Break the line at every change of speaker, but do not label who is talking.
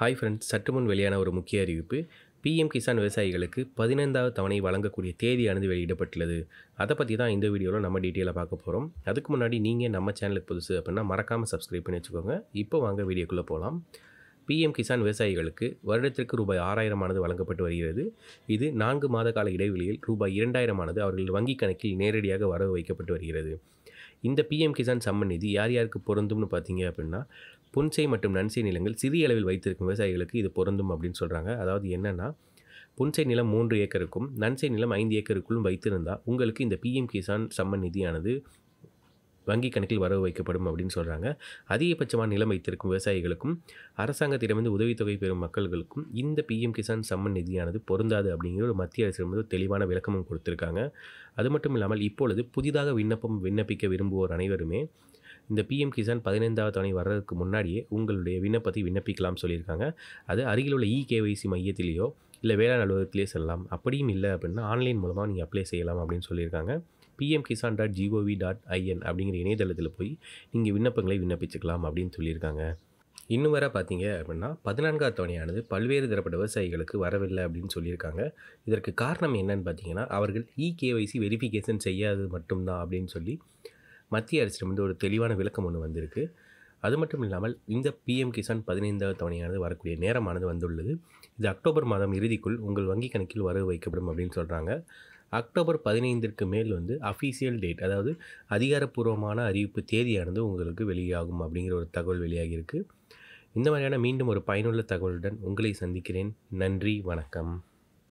hi friends சற்று முன் வெளியான ஒரு முக்கிய அறிவிப்பு பிஎம் கிசான் விவசாயிகளுக்கு பதினைந்தாவது தவணை வழங்கக்கூடிய தேதியானது வெளியிடப்பட்டுள்ளது அதை பற்றி தான் இந்த வீடியோவில் நம்ம டீட்டெயிலாக பார்க்க போகிறோம் அதுக்கு முன்னாடி நீங்கள் நம்ம சேனலுக்கு புதுசு அப்படின்னா மறக்காமல் சப்ஸ்கிரைப் பண்ணி வச்சுக்கோங்க இப்போ வாங்க வீடியோக்குள்ளே போகலாம் பிஎம் கிசான் விவசாயிகளுக்கு வருடத்திற்கு ரூபாய் ஆறாயிரமானது வழங்கப்பட்டு வருகிறது இது நான்கு மாத கால இடைவெளியில் ரூபாய் இரண்டாயிரமானது அவர்கள் வங்கிக் கணக்கில் நேரடியாக வரவு வைக்கப்பட்டு வருகிறது இந்த பிஎம் கிசான் சம்மன் நிதி யார் யாருக்கு பொருந்தும்னு பார்த்தீங்க அப்படின்னா புன்சை மற்றும் நன்சை நிலங்கள் சிறிய அளவில் வைத்திருக்கும் விவசாயிகளுக்கு இது பொருந்தும் அப்படின்னு சொல்கிறாங்க அதாவது என்னென்னா புன்சை நிலம் மூன்று ஏக்கருக்கும் நன்சை நிலம் ஐந்து ஏக்கருக்குள்ளும் வைத்திருந்தால் உங்களுக்கு இந்த பிஎம் கிசான் சம்மன் நிதியானது வங்கி கணக்கில் வரவு வைக்கப்படும் அப்படின்னு சொல்கிறாங்க அதிகபட்சமான நிலம் வைத்திருக்கும் விவசாயிகளுக்கும் அரசாங்கத்திடமிருந்து உதவித்தொகை பெறும் மக்கள்களுக்கும் இந்த பிஎம் கிசான் சம்மன் நிதியானது பொருந்தாது அப்படிங்கிற ஒரு மத்திய அரசிடமிருந்து தெளிவான விளக்கமும் கொடுத்துருக்காங்க அது மட்டும் இல்லாமல் இப்பொழுது புதிதாக விண்ணப்பம் விண்ணப்பிக்க விரும்புவோர் அனைவருமே இந்த பிஎம் கிசான் பதினைந்தாவது தவணை வர்றதுக்கு முன்னாடியே உங்களுடைய விண்ணப்பத்தை விண்ணப்பிக்கலாம் சொல்லியிருக்காங்க அது அருகில் உள்ள இகேவைசி மையத்திலேயோ இல்லை வேளாண் அலுவலகத்திலேயே செல்லலாம் அப்படியும் இல்லை அப்படின்னா ஆன்லைன் மூலமாக நீங்கள் அப்ளை செய்யலாம் அப்படின்னு சொல்லியிருக்காங்க PM Kisan dot GOV dot IN அப்படிங்கிற இணையதளத்தில் போய் நீங்கள் விண்ணப்பங்களை விண்ணப்பிச்சுக்கலாம் அப்படின்னு சொல்லியிருக்காங்க இன்னும் வர பார்த்தீங்க அப்படின்னா பதினான்காவது தவணையானது பல்வேறு தரப்பட்ட விவசாயிகளுக்கு வரவில்லை அப்படின்னு சொல்லியிருக்காங்க இதற்கு காரணம் என்னன்னு பார்த்தீங்கன்னா அவர்கள் இகேவைசி வெரிஃபிகேஷன் செய்யாதது மட்டும்தான் அப்படின்னு சொல்லி மத்திய அரசிடமிருந்து ஒரு தெளிவான விளக்கம் ஒன்று வந்திருக்கு அது மட்டும் இல்லாமல் இந்த பிஎம் கிசான் பதினைந்தாவது தவணையானது வரக்கூடிய நேரமானது வந்துள்ளது இது அக்டோபர் மாதம் இறுதிக்குள் உங்கள் வங்கி கணக்கில் வரவு வைக்கப்படும் அப்படின்னு சொல்கிறாங்க அக்டோபர் பதினைந்திற்கு மேல் வந்து அஃபீஷியல் டேட் அதாவது அதிகாரப்பூர்வமான அறிவிப்பு தேதியானது உங்களுக்கு வெளியாகும் அப்படிங்கிற ஒரு தகவல் வெளியாகியிருக்கு இந்த மாதிரியான மீண்டும் ஒரு பயனுள்ள தகவலுடன் உங்களை சந்திக்கிறேன் நன்றி வணக்கம்